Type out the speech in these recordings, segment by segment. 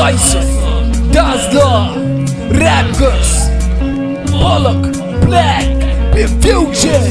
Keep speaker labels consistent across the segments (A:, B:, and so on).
A: Tyson Dazzler Rapgers Pollock Black Fusion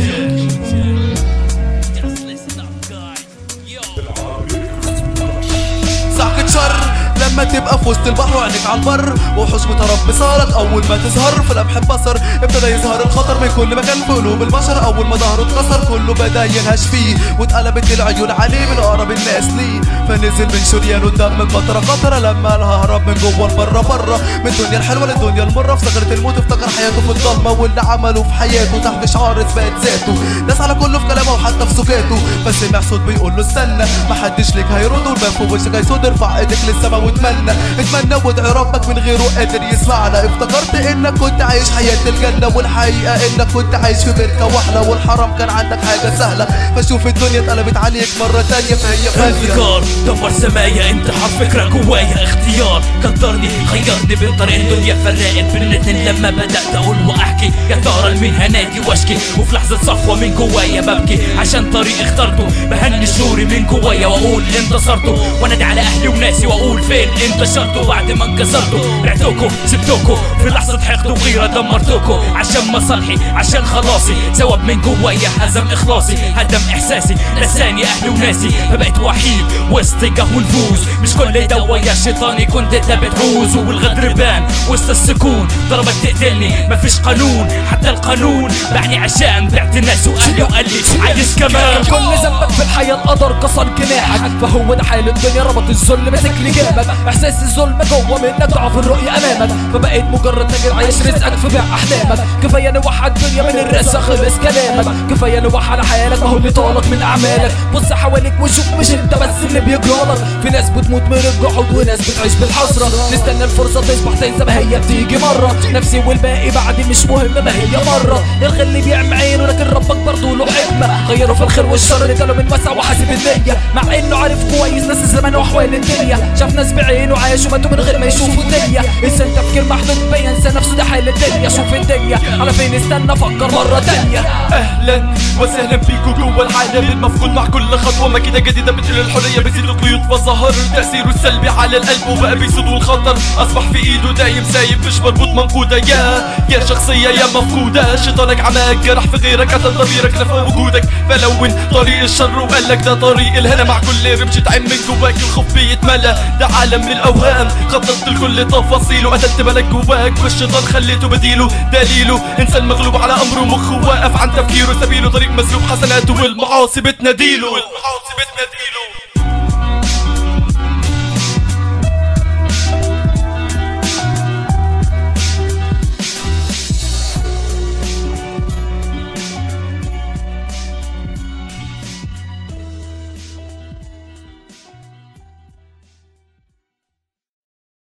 B: ساعة شر لما تبقى في وسط البحر وعينك على البر وحوش متربصة لك أول ما تظهر في لمح البصر ابتدى يظهر الخطر من كل مكان في قلوب البشر أول ما ظهره اتكسر كله بدا ينهش فيه واتقلبت العيون عليه من أقرب الناس ليه فنزل من شريانه الدم من فترة فترة لما قالها هرب من جوه لبره بره من الدنيا الحلوة للدنيا المرة في صغرة الموت افتكر حياته في الضلمة واللي عمله في حياته تحت شعار اثبات ذاته داس على كله في كلامه وحتى في سكاته بس سمع صوت بيقول له استنى محدش ليك هيرد والباب في وشك هيسود ارفع ايدك للسما واتمنى اتمنى وادعي ربك من غيره قادر يسمعنا افتكرت انك كنت عايش حياة الجنة والحقيقة انك كنت عايش في بركة واحلة والحرام كان عندك حاجة سهلة فشوف الدنيا اتقلبت عليك مرة تانية فهي فانية
C: انفجار دمر سمايا انتحر فكرة جوايا اختيار قدرني خيرني بين طريق الدنيا فرقت بين الاتنين لما بدأت اقول واحكي يا ترى لمين هنادي واشكي وفي لحظة صفوة من جوايا ببكي عشان طريق اخترته بهني شعوري من جوايا واقول انتصرته وانادي على اهلي وناسي واقول فين انتشرتوا بعد ما انكسرتوا بعتوكوا سبتوكوا في لحظة حقد وغيرة دمرتوكوا عشان مصالحي عشان خلاصي ثواب من جوايا هزم اخلاصي هدم احساسي نساني اهلي وناسي فبقيت وحيد وسط جو الفوز مش كل دوا يا شيطاني كنت انت بتعوز والغدر بان وسط السكون ضربت تقتلني مفيش قانون حتى القانون باعني عشان بعت الناس واهلي وقال لي عايز كمان
A: كل ذنبك في الحياة القدر كسر جناحك فهو ده حال الدنيا ربط الظلم مسك لجامك احساس الظلم جوه منك ضعف الرؤية امامك فبقيت مجرد تاجر عايش رزقك في بيع احلامك كفاية نوحد الدنيا من الرزق خلص كلامك كفاية نوحد حالك ما هو اللي طالك من اعمالك بص حواليك وشوف مش انت بس اللي بيجرالك في ناس بتموت من الجحود وناس بتعيش بالحسرة نستنى الفرصة تصبح زي ما هي بتيجي مرة نفسي والباقي بعدي مش مهم ما هي مرة الغل بيعمى عينه لكن ربك برضه له حكمة غيره في الخير والشر اداله من وسع وحاسب النية مع انه عارف كويس ناس الزمان واحوال الدنيا شاف ناس بعينه عاشوا ماتوا من غير ما يشوفوا الدنيا انسان تفكير محدود بينسى نفسه ده حال الدنيا شوف الدنيا على فين استنى فكر مرة تانية
D: اهلا وسهلا بيكو جوه العالم المفقود مع كل خطوه ماكينه جديده مثل الحريه بتزيد القيود فظهر تاثيره السلبي على القلب وبقى بيسود الخطر اصبح في ايده دايم سايب مش مربوط منقوده يا يا شخصيه يا مفقوده شيطانك عماك جرح في غيرك قتل ضميرك نفى وجودك فلون طريق الشر وقال لك ده طريق الهنا مع كل رمش تعم من جواك الخوف بيتملى ده عالم للاوهام خططت لكل تفاصيله قتلت بالك جواك والشيطان خليته بديله دليله انسان مغلوب على امره مخه واقف عن تفكيره سبيله طريق مسلوب حسناته والمعاصي بتناديله والمعاصي بتناديله